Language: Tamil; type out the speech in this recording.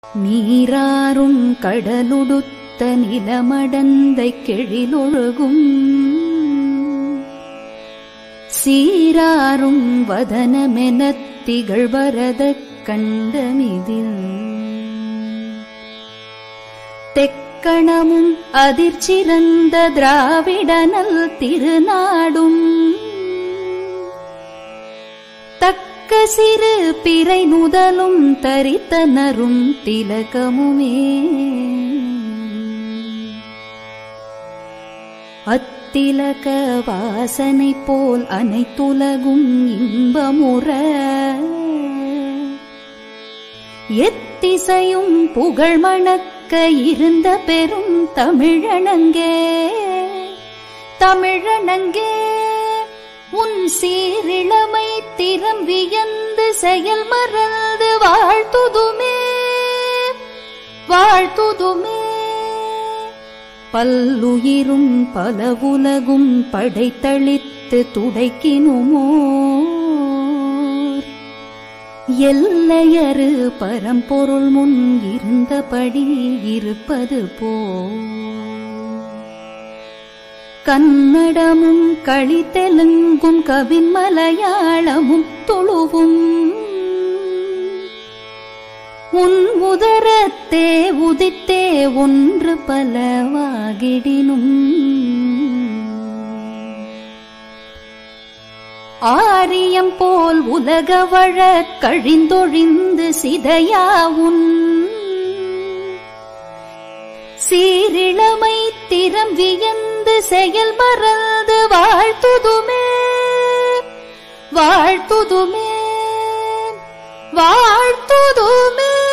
நீராறும் கடலுடுத்த நிலமடந்தை கெழிலொழுகும் சீராறும் வதனமெனத் திகழ்வரதக் கண்டமிதில் தெக்கணமும் அதிர்ச்சிறந்த திராவிடனல் திருநாடும் தக்க சிறு பிறை நுதலும் தரித்தனரும் திலகமுமே அத்திலக வாசனை போல் அனைத்துலகும் இன்பமுற எத்திசையும் புகழ் மணக்க இருந்த பெரும் தமிழனங்கே தமிழனங்கே உன் சீரிழமை திறம் வியந்து செயல் மறந்து வாழ்த்துதுமே வாழ்த்துதுமே பல்லுயிரும் பலவுலகும் படைத்தளித்து துடைக்கினுமோ எல்லையறு பரம்பொருள் முன் இருந்தபடி இருப்பது போ கன்னடமும் களித்தெலுங்கும் கவின் மலையாளமும் துளுவும் உன் உதரத்தே உதித்தே ஒன்று பலவாகிடினும் ஆரியம் போல் உலக வழ கழிந்தொழிந்து சிதையாவுன் சீரிழமை திறம் வியந்து செயல் மறந்து வாழ்த்துதுமே வாழ்த்துதுமே வாழ்த்துதுமே